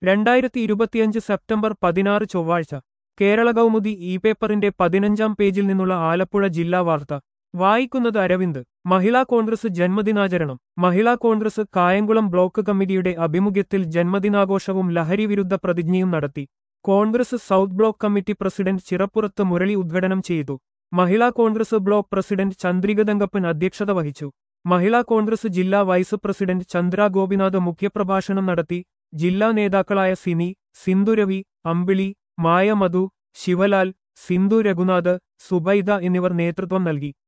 രണ്ടായിരത്തി ഇരുപത്തിയഞ്ച് സെപ്റ്റംബർ പതിനാറ് ചൊവ്വാഴ്ച കേരള കൗമുദി ഇ പേപ്പറിന്റെ പതിനഞ്ചാം പേജിൽ നിന്നുള്ള ആലപ്പുഴ ജില്ലാ വാർത്ത വായിക്കുന്നത് അരവിന്ദ് മഹിളാ കോൺഗ്രസ് ജന്മദിനാചരണം മഹിളാ കോൺഗ്രസ് കായംകുളം ബ്ലോക്ക് കമ്മിറ്റിയുടെ ആഭിമുഖ്യത്തിൽ ജന്മദിനാഘോഷവും ലഹരി വിരുദ്ധ പ്രതിജ്ഞയും നടത്തി Congress south block committee president Chirappurath Murali ഉദ്ഘാടനം ചെയ്തു മഹിളാ കോൺഗ്രസ് ബ്ലോക്ക് പ്രസിഡന്റ് ചന്ദ്രിക തങ്കപ്പൻ അധ്യക്ഷത വഹിച്ചു മഹിളാ കോൺഗ്രസ് ജില്ലാ വൈസ് പ്രസിഡന്റ് ചന്ദ്ര ഗോപിനാഥ് മുഖ്യപ്രഭാഷണം നടത്തി ജില്ലാ നേതാക്കളായ സിനി സിന്ധുരവി അമ്പിളി മായ മധു ശിവലാൽ സിന്ധു രഘുനാഥ് സുബൈദ എന്നിവർ നേതൃത്വം നൽകി